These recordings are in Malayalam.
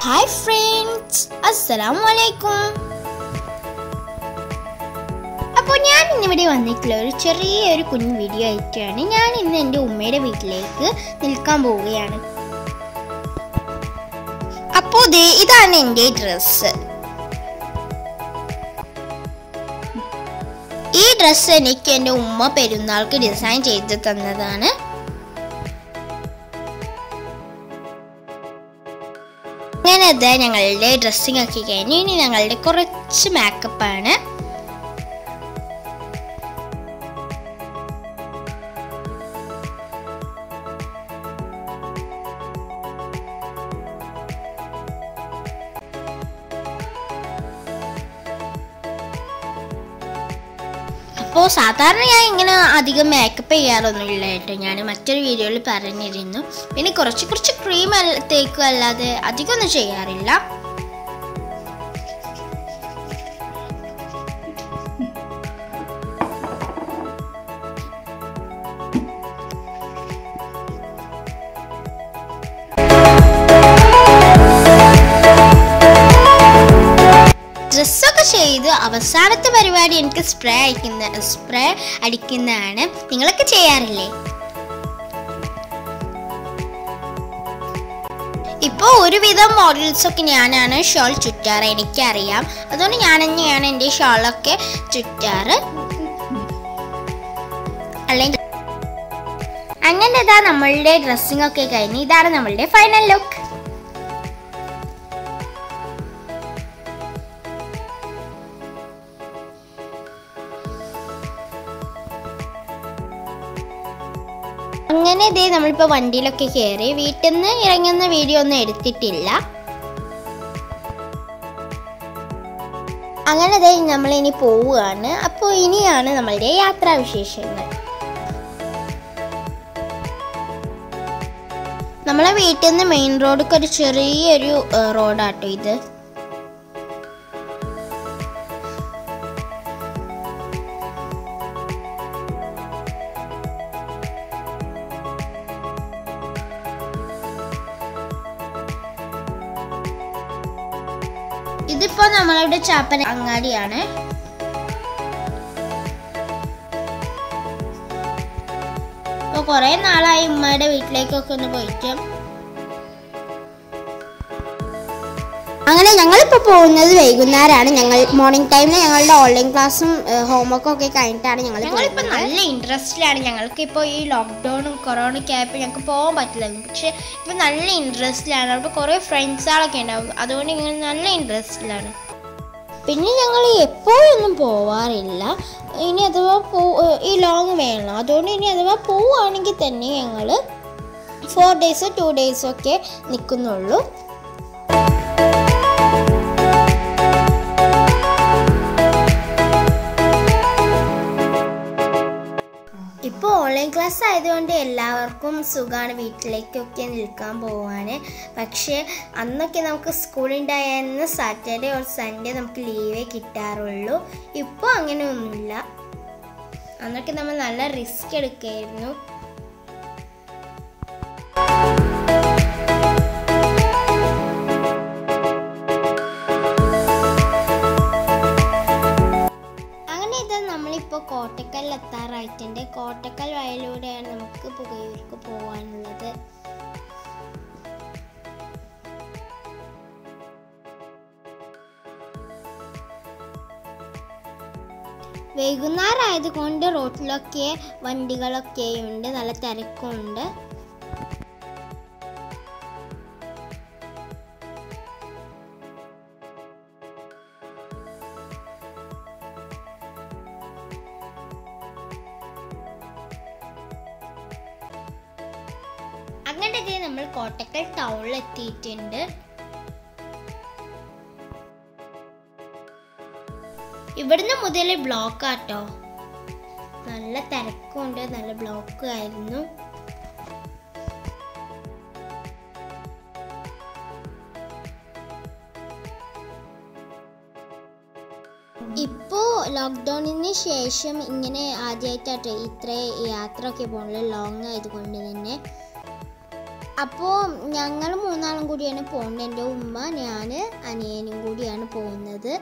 ഹായ് ഫ്രണ്ട്സ് അസ്സലാമു അലൈക്കും അപ്പോൾ ഞാൻ ഇന്നിവിടെ വന്നിട്ടുള്ള ഒരു ചെറിയൊരു കുഞ്ഞു വീഡിയോ ആയിട്ടാണ് ഞാൻ ഇന്ന് എൻ്റെ ഉമ്മയുടെ വീട്ടിലേക്ക് നിൽക്കാൻ പോവുകയാണ് അപ്പോൾ ദേ ഇതാണ് എൻ്റെ ഡ്രസ്സ് ഈ ഡ്രസ്സ് എനിക്ക് എൻ്റെ ഉമ്മ പെരുന്നാൾക്ക് ഡിസൈൻ ചെയ്ത് തന്നതാണ് അങ്ങനെ അത് ഞങ്ങളുടെ ഡ്രസ്സിംഗ് ഒക്കെ കഴിഞ്ഞു ഇനി ഞങ്ങളുടെ കുറച്ച് മേക്കപ്പ് ആണ് അപ്പോൾ സാധാരണ ഞാൻ ഇങ്ങനെ അധികം മേക്കപ്പ് ചെയ്യാറൊന്നും ഇല്ല കേട്ടോ ഞാൻ മറ്റൊരു വീഡിയോയിൽ പറഞ്ഞിരുന്നു പിന്നെ കുറച്ച് കുറച്ച് ക്രീം തേക്കും അല്ലാതെ അധികമൊന്നും ചെയ്യാറില്ല ഡ്രസ്സൊക്കെ ചെയ്ത് അവസാനത്തെ പരിപാടി എനിക്ക് സ്പ്രേ അടിക്കുന്ന സ്പ്രേ അടിക്കുന്നതാണ് നിങ്ങളൊക്കെ ചെയ്യാറില്ലേ ഇപ്പോൾ ഒരുവിധം മോഡൽസ് ഒക്കെ ഞാനാണ് ഷോൾ ചുറ്റാറ് എനിക്കറിയാം അതുകൊണ്ട് ഞാൻ തന്നെയാണ് എൻ്റെ ഷോളൊക്കെ ചുറ്റാറ് അല്ലെങ്കിൽ അങ്ങനെ ഇതാ നമ്മളുടെ ഡ്രസ്സിംഗ് ഒക്കെ കഴിഞ്ഞ് ഇതാണ് നമ്മളുടെ ഫൈനൽ ലുക്ക് അങ്ങനെ ഇതേ നമ്മളിപ്പോൾ വണ്ടിയിലൊക്കെ കയറി വീട്ടിൽ നിന്ന് ഇറങ്ങുന്ന വീഡിയോ ഒന്നും എടുത്തിട്ടില്ല അങ്ങനെ ഇതേ നമ്മളിനി പോവുകയാണ് അപ്പോൾ ഇനിയാണ് നമ്മളുടെ യാത്രാവിശേഷങ്ങൾ നമ്മളെ വീട്ടിൽ നിന്ന് മെയിൻ റോഡൊക്കെ ഒരു ചെറിയൊരു റോഡാട്ടോ ഇത് ഇതിപ്പോ നമ്മളുടെ ചാപ്പന അങ്ങാടിയാണ് ഇപ്പൊ കൊറേ നാളായി ഉമ്മയുടെ വീട്ടിലേക്കൊക്കെ ഒന്ന് പോയിട്ട് അങ്ങനെ ഞങ്ങളിപ്പോൾ പോകുന്നത് വൈകുന്നേരമാണ് ഞങ്ങൾ മോർണിംഗ് ടൈമിൽ ഞങ്ങളുടെ ഓൺലൈൻ ക്ലാസ്സും ഹോംവർക്കും ഒക്കെ കഴിഞ്ഞിട്ടാണ് ഞങ്ങൾ ഞങ്ങളിപ്പോൾ നല്ല ഇൻട്രസ്റ്റിലാണ് ഞങ്ങൾക്ക് ഇപ്പോൾ ഈ ലോക്ക്ഡൗണും കൊറോണയൊക്കെ ആയപ്പോൾ ഞങ്ങൾക്ക് പോകാൻ പറ്റില്ലായിരുന്നു പക്ഷേ ഇപ്പോൾ നല്ല ഇൻട്രസ്റ്റിലാണ് അപ്പോൾ കുറേ ഫ്രണ്ട്സുകളൊക്കെ ഉണ്ടാവും അതുകൊണ്ട് ഞങ്ങൾ നല്ല ഇൻട്രസ്റ്റിലാണ് പിന്നെ ഞങ്ങൾ എപ്പോഴൊന്നും പോവാറില്ല ഇനി അഥവാ പോ ഈ ലോങ് വേണം അതുകൊണ്ട് ഇനി അഥവാ പോവുകയാണെങ്കിൽ തന്നെ ഞങ്ങൾ ഫോർ ഡേയ്സ് ടു ഡേയ്സ് ഒക്കെ നിൽക്കുന്നുള്ളൂ ഇപ്പോൾ ഓൺലൈൻ ക്ലാസ് ആയതുകൊണ്ട് എല്ലാവർക്കും സുഖമാണ് വീട്ടിലേക്കൊക്കെ നിൽക്കാൻ പോവാണ് പക്ഷേ അന്നൊക്കെ നമുക്ക് സ്കൂളുണ്ടായിരുന്ന സാറ്റർഡേ ഓർ സൺഡേ നമുക്ക് ലീവേ കിട്ടാറുള്ളൂ ഇപ്പോൾ അങ്ങനെയൊന്നുമില്ല അന്നൊക്കെ നമ്മൾ നല്ല റിസ്ക് എടുക്കായിരുന്നു അങ്ങനെ ഇത് നമ്മളിപ്പോൾ കോട്ടക്കൽ എത്താറായിട്ടുണ്ട് കോട്ടക്കൽ വയലിലൂടെയാണ് നമുക്ക് പുകയൂർക്ക് പോകാനുള്ളത് വൈകുന്നേരം ആയതുകൊണ്ട് റോട്ടിലൊക്കെ വണ്ടികളൊക്കെ ഉണ്ട് നല്ല തിരക്കുണ്ട് അങ്ങനെ ദേ നമ്മൾ കോട്ടക്കൽ ടൗണിൽ എത്തിയിട്ടുണ്ട് ഇവിടുന്ന് മുതൽ ബ്ലോക്ക് ആട്ടോ നല്ല തിരക്കുണ്ട് നല്ല ബ്ലോക്ക് ആയിരുന്നു ഇപ്പോ ലോക്ക്ഡൗണിന് ശേഷം ഇങ്ങനെ ആദ്യമായിട്ടാട്ടോ ഇത്ര യാത്ര ഒക്കെ പോകുന്നത് ലോങ് ആയതുകൊണ്ട് തന്നെ അപ്പോൾ ഞങ്ങൾ മൂന്നാളും കൂടിയാണ് പോകുന്നത് എൻ്റെ ഉമ്മ ഞാൻ അനിയനും കൂടിയാണ് പോകുന്നത്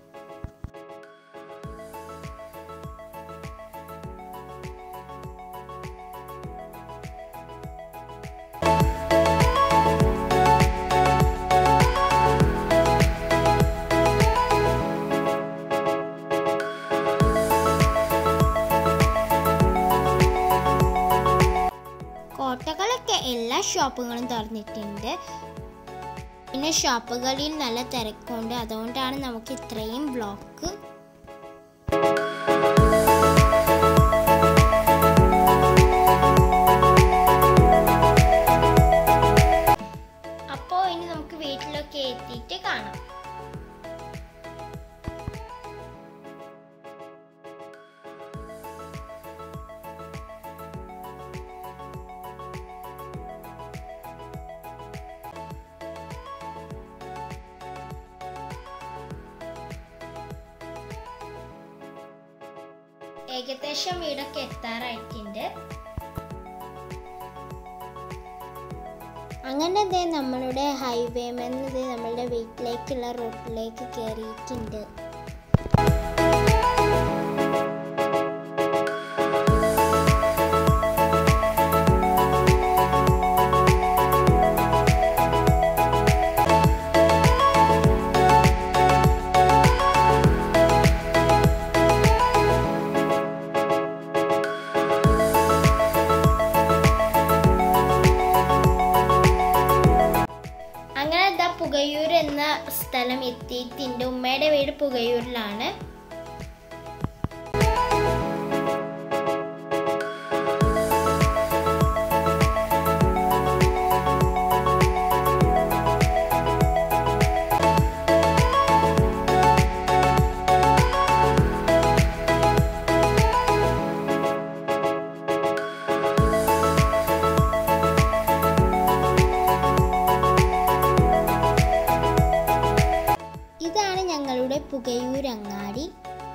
കോട്ടകളൊക്കെ എല്ലാ ഷോപ്പുകളും തുറന്നിട്ടുണ്ട് പിന്നെ ഷോപ്പുകളിൽ നല്ല തിരക്കുണ്ട് അതുകൊണ്ടാണ് നമുക്ക് ഇത്രയും ബ്ലോക്ക് അപ്പോൾ ഇനി നമുക്ക് വീട്ടിലൊക്കെ എത്തിയിട്ട് കാണാം ഏകദേശം വീടൊക്കെ എത്താറായിട്ടുണ്ട് അങ്ങനെ ദേ നമ്മളുടെ ഹൈവേ മെന്നത് നമ്മളുടെ വീട്ടിലേക്കുള്ള റൂട്ടിലേക്ക് കയറിയിട്ടുണ്ട് അങ്ങനെ എന്താ പുകയൂർ എന്ന സ്ഥലം എത്തിയിട്ടുണ്ട് ഉമ്മയുടെ വീട് പുകയൂരിലാണ് ഇതാണ് ഞങ്ങളുടെ പുകയൂർ അങ്ങാടി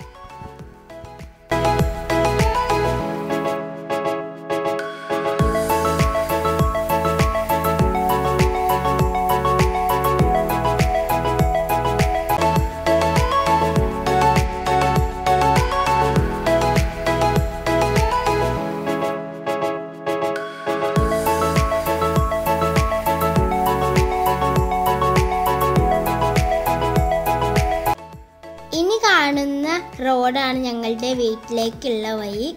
ഇനി കാണുന്ന റോഡാണ് ഞങ്ങളുടെ വീട്ടിലേക്കുള്ള വഴി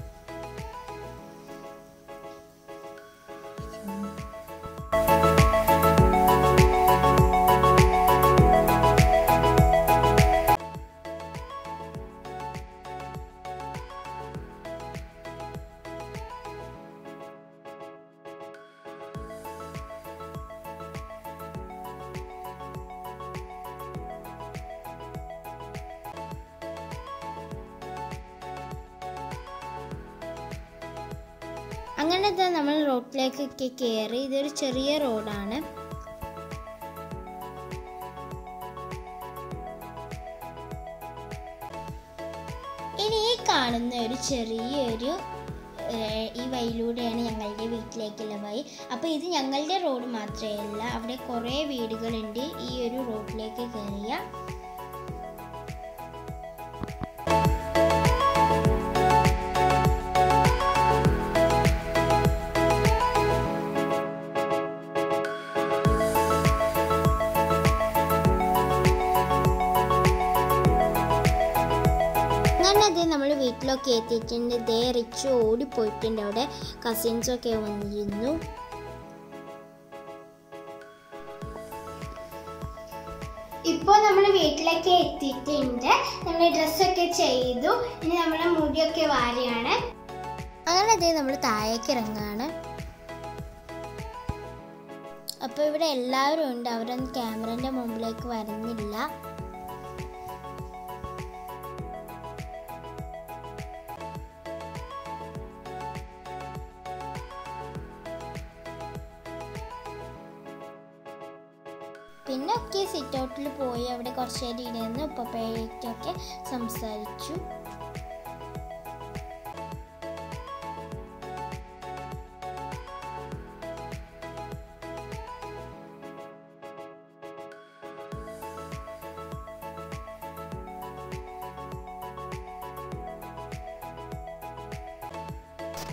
അങ്ങനെ ദാ നമ്മൾ റോഡിലേക്കൊക്കെ കയറി ഇതൊരു ചെറിയ റോഡാണ് ഇനി ഈ കാണുന്ന ഒരു ചെറിയൊരു ഏഹ്, ഈ വഴിയിലൂടെയാണ് ഞങ്ങളുടെ വീട്ടിലേക്കുള്ള വഴി അപ്പോൾ ഇത് ഞങ്ങളുടെ റോഡ് മാത്രമല്ല അവിടെ കുറേ വീടുകളുണ്ട് ഈ ഒരു റോഡിലേക്ക് കയറിയ അങ്ങനെ അത് നമ്മൾ വീട്ടിലൊക്കെ എത്തിയിട്ടുണ്ട് ദേ റിച്ച് ഓടിപ്പോയിട്ടുണ്ട് അവിടെ കസിൻസൊക്കെ വന്നിരുന്നു ഇപ്പോൾ നമ്മൾ വീട്ടിലേക്ക് എത്തിയിട്ടുണ്ട് നമ്മൾ ഡ്രസ്സൊക്കെ ചെയ്തു ഇനി നമ്മളെ മുടിയൊക്കെ വാരിയാണ് അങ്ങനെ അതേ നമ്മൾ താഴേക്ക് ഇറങ്ങാണ് അപ്പോൾ ഇവിടെ എല്ലാവരും ഉണ്ട് അവരൊന്നും ക്യാമറൻ്റെ മുമ്പിലേക്ക് വരുന്നില്ല പിന്നെ ഒക്കെ സിറ്റ് ഔട്ടിൽ പോയി അവിടെ കുറച്ച് നേരം ഇരുന്ന് ഉപ്പപ്പേക്കൊക്കെ സംസാരിച്ചു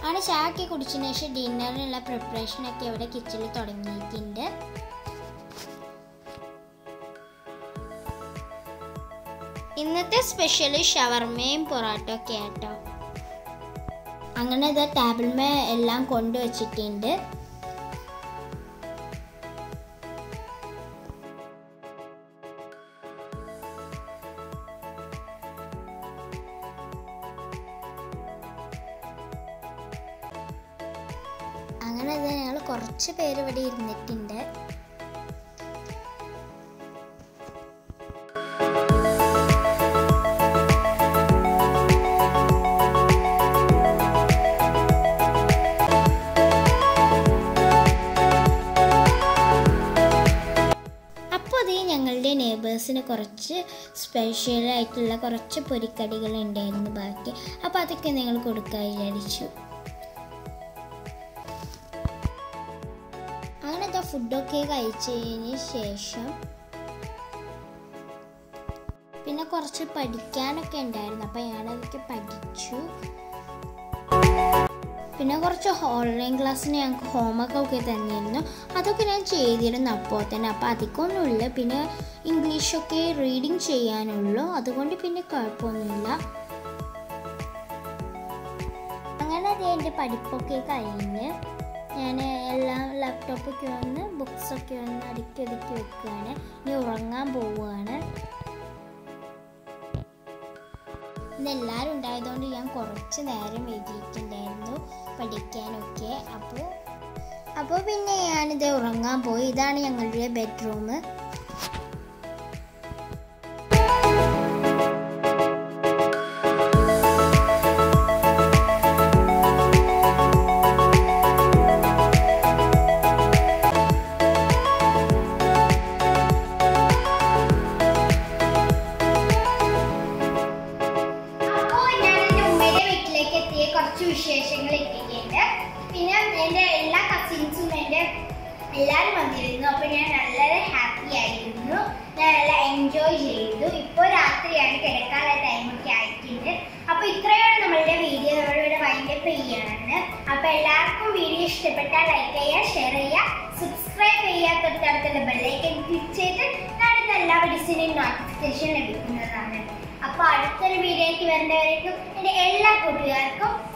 അങ്ങനെ ചായയൊക്കെ കുടിച്ചതിന് ശേഷം ഡിന്നറിനുള്ള പ്രിപ്പറേഷനൊക്കെ ഇവിടെ കിച്ചണിൽ തുടങ്ങിയിട്ടുണ്ട് ഇന്നത്തെ സ്പെഷ്യൽ ഷവർമയും പൊറോട്ടയും ഒക്കെ ആട്ടോ അങ്ങനെ ഇത് ടേബിൾമേ എല്ലാം കൊണ്ടുവച്ചിട്ടുണ്ട് അങ്ങനെ ഇത് ഞങ്ങൾ കുറച്ച് പേര് ഇവിടെ ഇരുന്നിട്ടുണ്ട് അപ്പോൾ അത് ഞങ്ങളുടെ നെയ്ബേഴ്സിന് കുറച്ച് സ്പെഷ്യലായിട്ടുള്ള കുറച്ച് പൊരിക്കടികൾ ഉണ്ടായിരുന്നു ബാക്കി അപ്പോൾ അതൊക്കെ നിങ്ങൾ കൊടുക്കാൻ വിചാരിച്ചു അങ്ങനത്തെ ഫുഡൊക്കെ കഴിച്ചതിന് ശേഷം പിന്നെ കുറച്ച് പഠിക്കാനൊക്കെ ഉണ്ടായിരുന്നു അപ്പോൾ ഞാനതൊക്കെ പഠിച്ചു പിന്നെ കുറച്ച് ഓൺലൈൻ ക്ലാസ്സിന് ഞങ്ങൾക്ക് ഹോംവർക്ക് ഒക്കെ തന്നിരുന്നു അതൊക്കെ ഞാൻ ചെയ്തിരുന്നു അപ്പോൾ തന്നെ അപ്പോൾ അധികമൊന്നുമില്ല പിന്നെ ഇംഗ്ലീഷൊക്കെ റീഡിങ് ചെയ്യാനുള്ളൂ അതുകൊണ്ട് പിന്നെ കുഴപ്പമൊന്നുമില്ല അങ്ങനെ അത് എൻ്റെ പഠിപ്പൊക്കെ കഴിഞ്ഞ് ഞാൻ എല്ലാം ലാപ്ടോപ്പൊക്കെ ഒന്ന് ബുക്സൊക്കെ ഒന്ന് അടുക്കി ഒതുക്കി വെക്കുകയാണ് ഇനി ഉറങ്ങാൻ പോവുകയാണ് ഇന്ന് എല്ലാവരും ഉണ്ടായതുകൊണ്ട് ഞാൻ കുറച്ച് നേരം വൈകിയിട്ടുണ്ടായിരുന്നു പഠിക്കാനൊക്കെ അപ്പോൾ അപ്പോൾ പിന്നെ ഞാനിത് ഉറങ്ങാൻ പോയി ഇതാണ് ഞങ്ങളുടെ ബെഡ്റൂം അപ്പോൾ ഞാൻ എൻ്റെ ഉമ്മയുടെ വീട്ടിലേക്ക് എത്തിയ കുറച്ച് വിശേഷങ്ങൾ എത്തിയിട്ടുണ്ട് പിന്നെ എൻ്റെ എല്ലാ കസിൻസും എൻ്റെ എല്ലാവരും വന്നിരുന്നു അപ്പോൾ ഞാൻ വളരെ ഹാപ്പി ആയിരുന്നു ഞാൻ നല്ല എൻജോയ് ചെയ്തു ഇപ്പോൾ രാത്രിയാണ് കിടക്കാനുള്ള ടൈമൊക്കെ ആയിട്ടുണ്ട് അപ്പോൾ ഇത്രയാണ് നമ്മളുടെ വീഡിയോ നമ്മളിവിടെ വൈൻഡപ്പ് ചെയ്യാണ് അപ്പോൾ എല്ലാവർക്കും വീഡിയോ ഇഷ്ടപ്പെട്ടാൽ ലൈക്ക് ചെയ്യുക ഷെയർ ചെയ്യുക സബ്സ്ക്രൈബ് ചെയ്യുക തൊട്ടടുത്തുള്ള ബെല്ലൈക്കൻ ക്ലിക്ക് ചെയ്ത് അടുത്ത എല്ലാ വീഡിയോസിൻ്റെയും നോട്ടിഫിക്കേഷൻ ലഭിക്കുന്നതാണ് അപ്പോൾ അടുത്തൊരു വീഡിയോയ്ക്ക് വരുന്നവരേക്കും എൻ്റെ എല്ലാ കൂട്ടുകാർക്കും